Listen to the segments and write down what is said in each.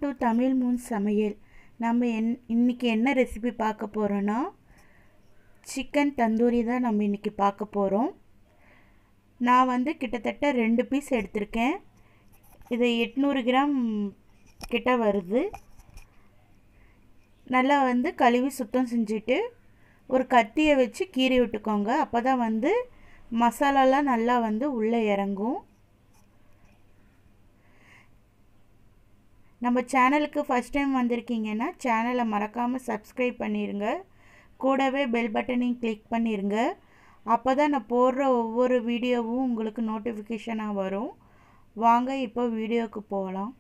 தமிழ் முன் சமையல் நம்ம என் இன்றைக்கி என்ன ரெசிபி பார்க்க போகிறோன்னா சிக்கன் தந்தூரி தான் நம்ம இன்றைக்கி பார்க்க போகிறோம் நான் வந்து கிட்டத்தட்ட ரெண்டு பீஸ் எடுத்திருக்கேன் இது எட்நூறு கிராம் கிட்ட வருது நல்லா வந்து கழுவி சுத்தம் செஞ்சுட்டு ஒரு கத்தியை வச்சு கீறி விட்டுக்கோங்க அப்போ தான் வந்து மசாலாலாம் நல்லா வந்து உள்ளே இறங்கும் நம்ம சேனலுக்கு ஃபஸ்ட் டைம் வந்திருக்கீங்கன்னா சேனலை மறக்காமல் சப்ஸ்கிரைப் பண்ணிடுங்க கூடவே பெல் பட்டனையும் கிளிக் பண்ணிடுங்க அப்போ தான் நான் போடுற ஒவ்வொரு வீடியோவும் உங்களுக்கு நோட்டிஃபிகேஷனாக வரும் வாங்க இப்போ வீடியோவுக்கு போகலாம்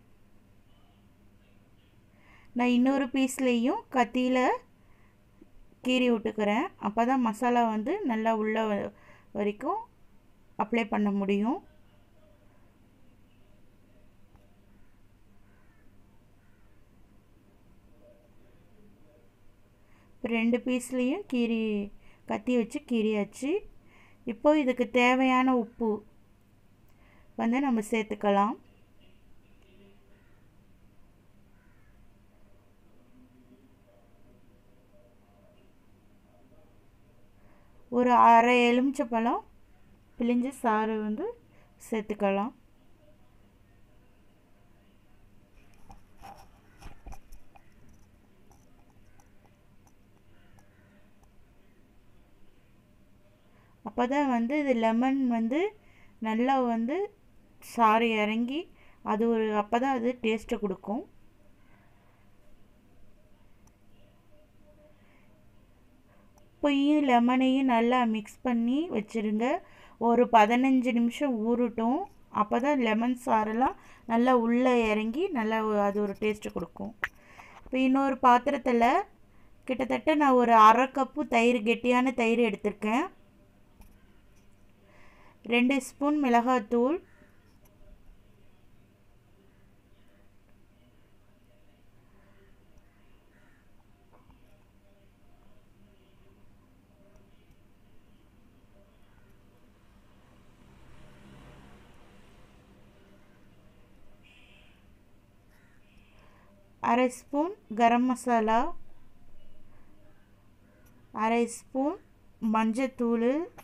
நான் இன்னொரு பீஸ்லேயும் கத்தியில் கீறி விட்டுக்கிறேன் அப்போ தான் மசாலா வந்து நல்லா உள்ள வரைக்கும் அப்ளை பண்ண முடியும் ரெண்டு பீஸ்லேயும் கீரி கத்தி வச்சு கீரியாச்சு இப்போ இதுக்கு தேவையான உப்பு வந்து நம்ம சேர்த்துக்கலாம் ஒரு அரை எலுமிச்சப்பழம் பிழிஞ்சு சாறு வந்து சேர்த்துக்கலாம் அப்போ தான் வந்து இது லெமன் வந்து நல்லா வந்து சாறு இறங்கி அது ஒரு அப்போ தான் அது டேஸ்ட்டை கொடுக்கும் உப்பையும் லெமனையும் நல்லா மிக்ஸ் பண்ணி வச்சுருங்க ஒரு பதினஞ்சு நிமிஷம் ஊறட்டும் அப்போ தான் லெமன் சாரெல்லாம் நல்லா உள்ளே இறங்கி நல்லா அது ஒரு டேஸ்ட்டு கொடுக்கும் இப்போ இன்னொரு பாத்திரத்தில் கிட்டத்தட்ட நான் ஒரு அரை கப்பு தயிர் கெட்டியான தயிர் எடுத்திருக்கேன் ரெண்டு ஸ்பூன் மிளகாத்தூள் அரை ஸ்பூன் கரம் மசாலா அரை ஸ்பூன் மஞ்சத்தூள்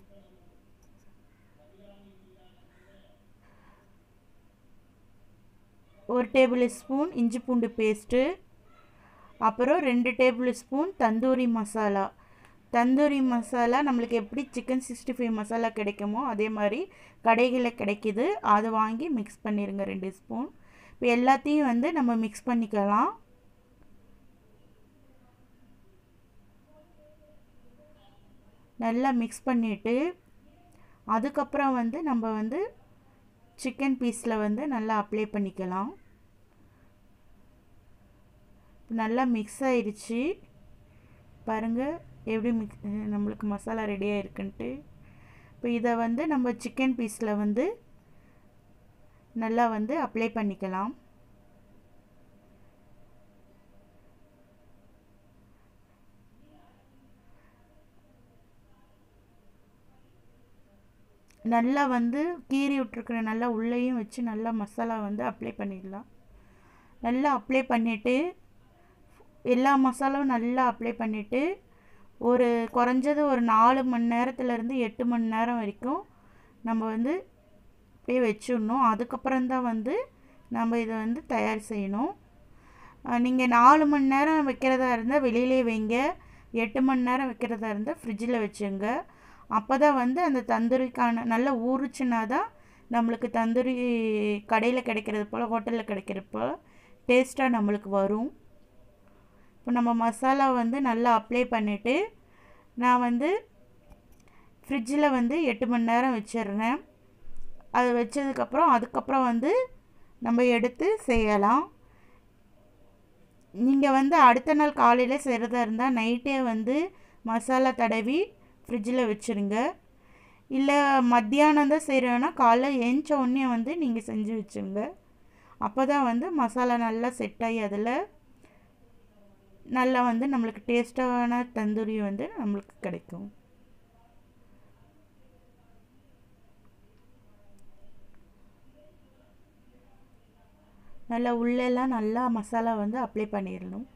ஒரு டேபிள் ஸ்பூன் இஞ்சி பூண்டு பேஸ்ட்டு அப்புறம் ரெண்டு டேபிள் ஸ்பூன் தந்தூரி மசாலா தந்தூரி மசாலா நம்மளுக்கு எப்படி சிக்கன் சிக்ஸ்டி ஃபைவ் மசாலா கிடைக்குமோ அதே மாதிரி கடைகளில் கிடைக்கிது அதை வாங்கி மிக்ஸ் பண்ணிடுங்க ரெண்டு ஸ்பூன் இப்போ எல்லாத்தையும் வந்து நம்ம மிக்ஸ் பண்ணிக்கலாம் நல்லா மிக்ஸ் பண்ணிவிட்டு அதுக்கப்புறம் வந்து நம்ம வந்து சிக்கன் பீஸில் வந்து நல்லா அப்ளை பண்ணிக்கலாம் நல்லா மிக்ஸ் ஆயிடுச்சு பாருங்கள் எப்படி மிக்ஸ் நம்மளுக்கு மசாலா ரெடியாக இருக்குன்ட்டு இப்போ இதை வந்து நம்ம சிக்கன் பீஸில் வந்து நல்லா வந்து அப்ளை பண்ணிக்கலாம் நல்லா வந்து கீறி விட்ருக்குற நல்லா உள்ளேயும் வச்சு நல்லா மசாலா வந்து அப்ளை பண்ணிடலாம் நல்லா அப்ளை பண்ணிவிட்டு எல்லா மசாலாவும் நல்லா அப்ளை பண்ணிவிட்டு ஒரு குறைஞ்சது ஒரு நாலு மணி நேரத்துலேருந்து எட்டு மணி நேரம் வரைக்கும் நம்ம வந்து அப்படியே வச்சிடணும் அதுக்கப்புறம்தான் வந்து நம்ம இதை வந்து தயார் செய்யணும் நீங்கள் நாலு மணி நேரம் வைக்கிறதா இருந்தால் வெளியிலே வைங்க எட்டு மணி நேரம் வைக்கிறதா இருந்தால் ஃப்ரிட்ஜில் வச்சுங்க அப்போ தான் வந்து அந்த தந்தூரிக்கான நல்லா ஊறுச்சுன்னா தான் நம்மளுக்கு தந்தூரி கடையில் கிடைக்கிறது போல் ஹோட்டலில் கிடைக்கிறது போல் டேஸ்ட்டாக நம்மளுக்கு வரும் இப்போ நம்ம மசாலா வந்து நல்லா அப்ளை பண்ணிவிட்டு நான் வந்து ஃப்ரிட்ஜில் வந்து எட்டு மணி நேரம் வச்சிடுறேன் அது வச்சதுக்கப்புறம் அதுக்கப்புறம் வந்து நம்ம எடுத்து செய்யலாம் நீங்கள் வந்து அடுத்த நாள் காலையில் செய்கிறதா இருந்தால் நைட்டே வந்து மசாலா தடவி ஃப்ரிட்ஜில் வச்சுருங்க இல்லை மத்தியானம் தான் செய்கிறோன்னா காலைல ஏஞ்ச உடனே வந்து நீங்கள் செஞ்சு வச்சுங்க அப்போ தான் வந்து மசாலா நல்லா செட் ஆகி அதில் நல்லா வந்து நம்மளுக்கு டேஸ்ட்டான தந்தூரி வந்து நம்மளுக்கு கிடைக்கும் நல்லா உள்ளெல்லாம் நல்லா மசாலா வந்து அப்ளை பண்ணிடணும்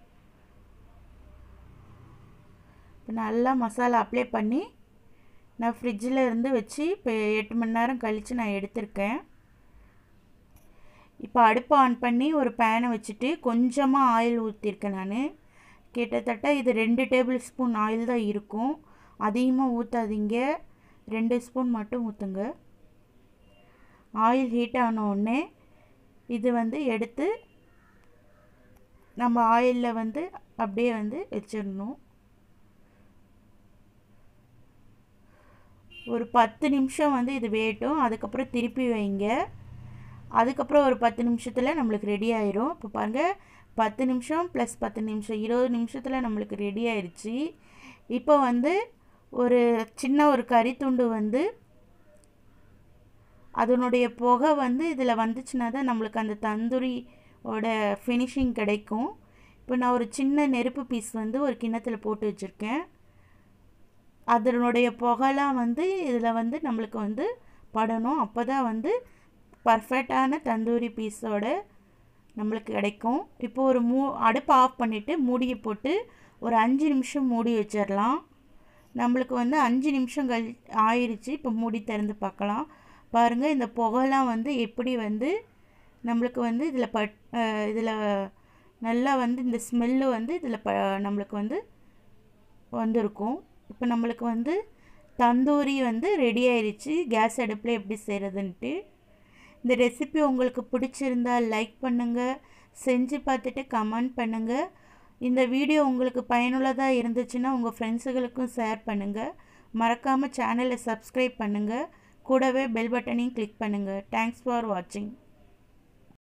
இப்போ நல்லா மசாலா அப்ளை பண்ணி நான் ஃப்ரிட்ஜில் இருந்து வச்சு இப்போ எட்டு மணி நேரம் கழித்து நான் எடுத்திருக்கேன் இப்போ அடுப்பை ஆன் பண்ணி ஒரு பேனை வச்சுட்டு கொஞ்சமாக ஆயில் ஊற்றிருக்கேன் நான் கிட்டத்தட்ட இது ரெண்டு டேபிள் ஸ்பூன் ஆயில் தான் இருக்கும் அதிகமாக ஊற்றாதீங்க ரெண்டு ஸ்பூன் மட்டும் ஊற்றுங்க ஆயில் ஹீட் ஆன உடனே இது வந்து எடுத்து நம்ம ஆயிலில் வந்து அப்படியே வந்து வச்சிடணும் ஒரு பத்து நிமிஷம் வந்து இது வேட்டும் அதுக்கப்புறம் திருப்பி வைங்க அதுக்கப்புறம் ஒரு பத்து நிமிஷத்தில் நம்மளுக்கு ரெடி ஆயிரும் இப்போ பாருங்கள் பத்து நிமிஷம் ப்ளஸ் பத்து நிமிஷம் இருபது நிமிஷத்தில் நம்மளுக்கு ரெடி ஆயிடுச்சு இப்போ வந்து ஒரு சின்ன ஒரு கறி துண்டு வந்து அதனுடைய புகை வந்து இதில் வந்துச்சுன்னா தான் நம்மளுக்கு அந்த தந்தூரியோட ஃபினிஷிங் கிடைக்கும் இப்போ நான் ஒரு சின்ன நெருப்பு பீஸ் வந்து ஒரு கிண்ணத்தில் போட்டு வச்சுருக்கேன் அதனுடைய புகைலாம் வந்து இதில் வந்து நம்மளுக்கு வந்து படணும் அப்போ தான் வந்து பர்ஃபெக்டான தந்தூரி பீஸோட நம்மளுக்கு கிடைக்கும் இப்போ ஒரு மூ அடுப்பை ஆஃப் பண்ணிவிட்டு மூடியை போட்டு ஒரு அஞ்சு நிமிஷம் மூடி வச்சிடலாம் நம்மளுக்கு வந்து அஞ்சு நிமிஷம் கழி ஆயிடுச்சு இப்போ மூடி திறந்து பார்க்கலாம் பாருங்கள் இந்த புகைலாம் வந்து எப்படி வந்து நம்மளுக்கு வந்து இதில் பட் இதில் நல்லா வந்து இந்த ஸ்மெல்லு வந்து இதில் ப நம்மளுக்கு வந்து வந்திருக்கும் இப்போ நம்மளுக்கு வந்து தந்தூரி வந்து ரெடி ஆயிடுச்சு கேஸ் அடுப்பில் எப்படி செய்கிறதுன்ட்டு இந்த ரெசிபி உங்களுக்கு பிடிச்சிருந்தா லைக் பண்ணுங்கள் செஞ்சு பார்த்துட்டு கமெண்ட் பண்ணுங்கள் இந்த வீடியோ உங்களுக்கு பயனுள்ளதாக இருந்துச்சுன்னா உங்கள் ஃப்ரெண்ட்ஸுகளுக்கும் ஷேர் பண்ணுங்கள் மறக்காமல் சேனலை சப்ஸ்கிரைப் பண்ணுங்கள் கூடவே பெல் பட்டனையும் கிளிக் பண்ணுங்கள் தேங்க்ஸ் ஃபார் வாட்சிங்